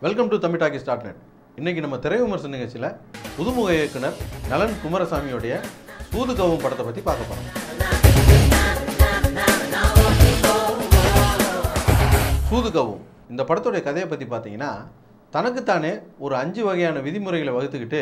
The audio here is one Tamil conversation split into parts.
welcome to Tamil talkie start net இன்னைக்கு நம்ம திரை விமர்சன நிகழ்ச்சியில் புதுமுக இயக்குனர் நலன் குமாரசாமியோடைய சூது கவும் படத்தை பற்றி பார்க்க போகிறோம் சூது கவும் இந்த படத்துடைய கதையை பற்றி பார்த்தீங்கன்னா தனக்குத்தானே ஒரு அஞ்சு வகையான விதிமுறைகளை வகுத்துக்கிட்டு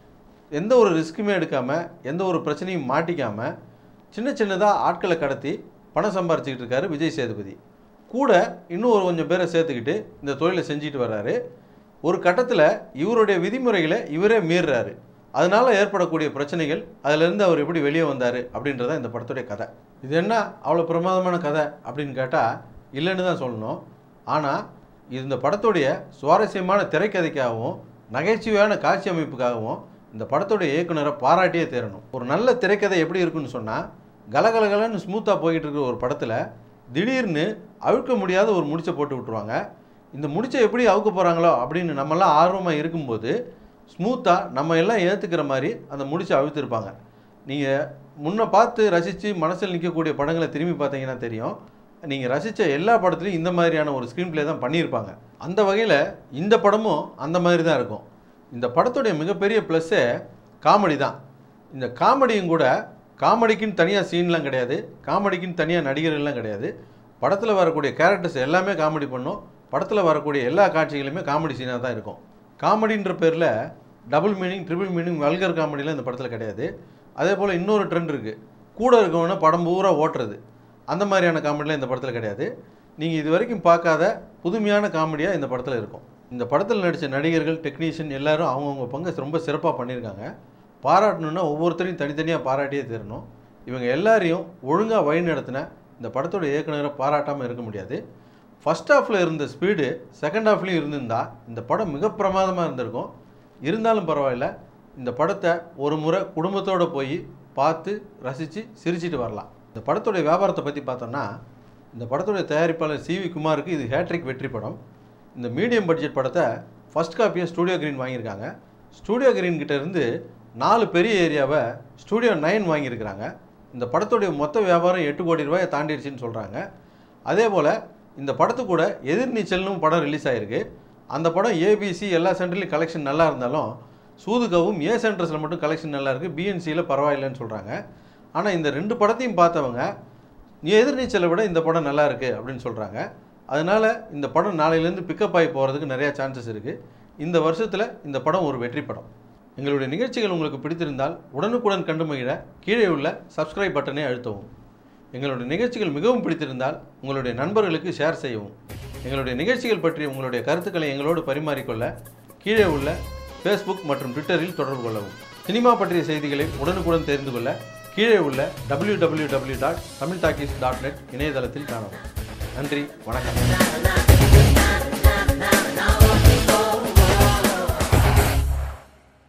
எந்த ஒரு ரிஸ்க்குமே எடுக்காமல் எந்த ஒரு பிரச்சனையும் மாட்டிக்காமல் சின்ன சின்னதாக ஆட்களை கடத்தி பணம் சம்பாரிச்சுக்கிட்டு இருக்காரு விஜய் சேதுபதி கூட இன்னும் ஒரு கொஞ்சம் பேரை சேர்த்துக்கிட்டு இந்த தொழிலை செஞ்சுட்டு வர்றாரு ஒரு கட்டத்தில் இவருடைய விதிமுறைகளை இவரே மீறுறாரு அதனால் ஏற்படக்கூடிய பிரச்சனைகள் அதிலிருந்து அவர் எப்படி வெளியே வந்தார் அப்படின்றத இந்த படத்துடைய கதை இது என்ன அவ்வளோ பிரமாதமான கதை அப்படின்னு கேட்டால் இல்லைன்னு தான் சொல்லணும் ஆனால் இது இந்த படத்துடைய சுவாரஸ்யமான திரைக்கதைக்காகவும் நகைச்சுவையான காட்சி அமைப்புக்காகவும் இந்த படத்துடைய இயக்குனரை பாராட்டியே தேரணும் ஒரு நல்ல திரைக்கதை எப்படி இருக்குன்னு சொன்னால் கலகலகலன்னு ஸ்மூத்தாக போய்கிட்டு இருக்கிற ஒரு படத்தில் திடீர்னு அவிழ்க்க முடியாத ஒரு முடிச்சை போட்டு விட்ருவாங்க இந்த முடிச்சை எப்படி அவுக்க போகிறாங்களோ அப்படின்னு நம்மலாம் ஆர்வமாக இருக்கும்போது ஸ்மூத்தாக நம்ம எல்லாம் ஏற்றுக்கிற மாதிரி அந்த முடிச்சை அவிழ்த்திருப்பாங்க நீங்கள் முன்ன பார்த்து ரசித்து மனசில் நிற்கக்கூடிய படங்களை திரும்பி பார்த்தீங்கன்னா தெரியும் நீங்கள் ரசித்த எல்லா படத்துலையும் இந்த மாதிரியான ஒரு ஸ்க்ரீன் ப்ளே தான் பண்ணியிருப்பாங்க அந்த வகையில் இந்த படமும் அந்த மாதிரி தான் இருக்கும் இந்த படத்துடைய மிகப்பெரிய ப்ளஸ்ஸே காமெடி தான் இந்த காமெடியும் கூட காமெடிக்குன்னு தனியாக சீன்லாம் கிடையாது காமெடிக்குன்னு தனியாக நடிகர்கள்லாம் கிடையாது படத்தில் வரக்கூடிய கேரக்டர்ஸ் எல்லாமே காமெடி பண்ணும் படத்தில் வரக்கூடிய எல்லா காட்சிகளுமே காமெடி சீனாக தான் இருக்கும் காமெடின்ற பேரில் double meaning triple meaning vulgar காமெடிலாம் இந்த படத்தில் கிடையாது அதே போல் இன்னொரு ட்ரெண்ட் இருக்குது கூட இருக்கவன படம் பூரா ஓட்டுறது அந்த மாதிரியான காமெடிலாம் இந்த படத்தில் கிடையாது நீங்கள் இது வரைக்கும் பார்க்காத புதுமையான காமெடியாக இந்த படத்தில் இருக்கும் இந்த படத்தில் நடித்த நடிகர்கள் டெக்னீஷியன் எல்லாரும் அவங்கவுங்க பங்கு ரொம்ப சிறப்பாக பண்ணியிருக்காங்க பாராட்டணுன்னா ஒவ்வொருத்தரையும் தனித்தனியாக பாராட்டியே தரணும் இவங்க எல்லாரையும் ஒழுங்காக வழி நடத்தின இந்த படத்தோட இயக்குனரை பாராட்டாமல் இருக்க முடியாது ஃபஸ்ட் ஹாஃபில் இருந்த ஸ்பீடு செகண்ட் ஹாஃப்லேயும் இருந்திருந்தா இந்த படம் மிக பிரமாதமாக இருந்திருக்கும் இருந்தாலும் பரவாயில்ல இந்த படத்தை ஒரு முறை குடும்பத்தோடு போய் பார்த்து ரசித்து சிரிச்சிட்டு வரலாம் இந்த படத்துடைய வியாபாரத்தை பற்றி பார்த்தோம்னா இந்த படத்துடைய தயாரிப்பாளர் சி வி குமாருக்கு இது ஹேட்ரிக் வெற்றி படம் இந்த மீடியம் பட்ஜெட் படத்தை ஃபஸ்ட் காப்பியை ஸ்டூடியோ கிரீன் வாங்கியிருக்காங்க ஸ்டூடியோ கிரீன் கிட்ட இருந்து நாலு பெரிய ஏரியாவை ஸ்டூடியோ நைன் வாங்கியிருக்கிறாங்க இந்த படத்துடைய மொத்த வியாபாரம் எட்டு கோடி ரூபாயை தாண்டிடுச்சுன்னு சொல்கிறாங்க அதே போல் இந்த படத்து கூட எதிர்நீச்சல்னு படம் ரிலீஸ் ஆகிருக்கு அந்த படம் ஏபிசி எல்லா சென்டர்லையும் கலெக்ஷன் நல்லா இருந்தாலும் சூதுகவும் ஏ சென்டர்ஸில் மட்டும் கலெக்ஷன் நல்லா இருக்குது பிஎன்சியில் பரவாயில்லைன்னு சொல்கிறாங்க ஆனால் இந்த ரெண்டு படத்தையும் பார்த்தவங்க நீ எதிர்நீச்சலை விட இந்த படம் நல்லா இருக்குது அப்படின்னு சொல்கிறாங்க அதனால் இந்த படம் நாளையிலேருந்து பிக்கப் ஆகி போகிறதுக்கு நிறையா சான்சஸ் இருக்குது இந்த வருஷத்தில் இந்த படம் ஒரு வெற்றி படம் எங்களுடைய நிகழ்ச்சிகள் உங்களுக்கு பிடித்திருந்தால் உடனுக்குடன் கண்டு மகிழ கீழே உள்ள சப்ஸ்கிரைப் பட்டனை அழுத்தவும் எங்களுடைய நிகழ்ச்சிகள் மிகவும் பிடித்திருந்தால் உங்களுடைய நண்பர்களுக்கு ஷேர் செய்யவும் எங்களுடைய நிகழ்ச்சிகள் பற்றி உங்களுடைய கருத்துக்களை எங்களோடு பரிமாறிக்கொள்ள கீழே உள்ள ஃபேஸ்புக் மற்றும் ட்விட்டரில் தொடர்பு கொள்ளவும் சினிமா பற்றிய செய்திகளை உடனுக்குடன் தெரிந்து கொள்ள கீழே உள்ள W W W dot Tamil talkies dot net இணையதளத்தில் காணவும் நன்றி வணக்கம்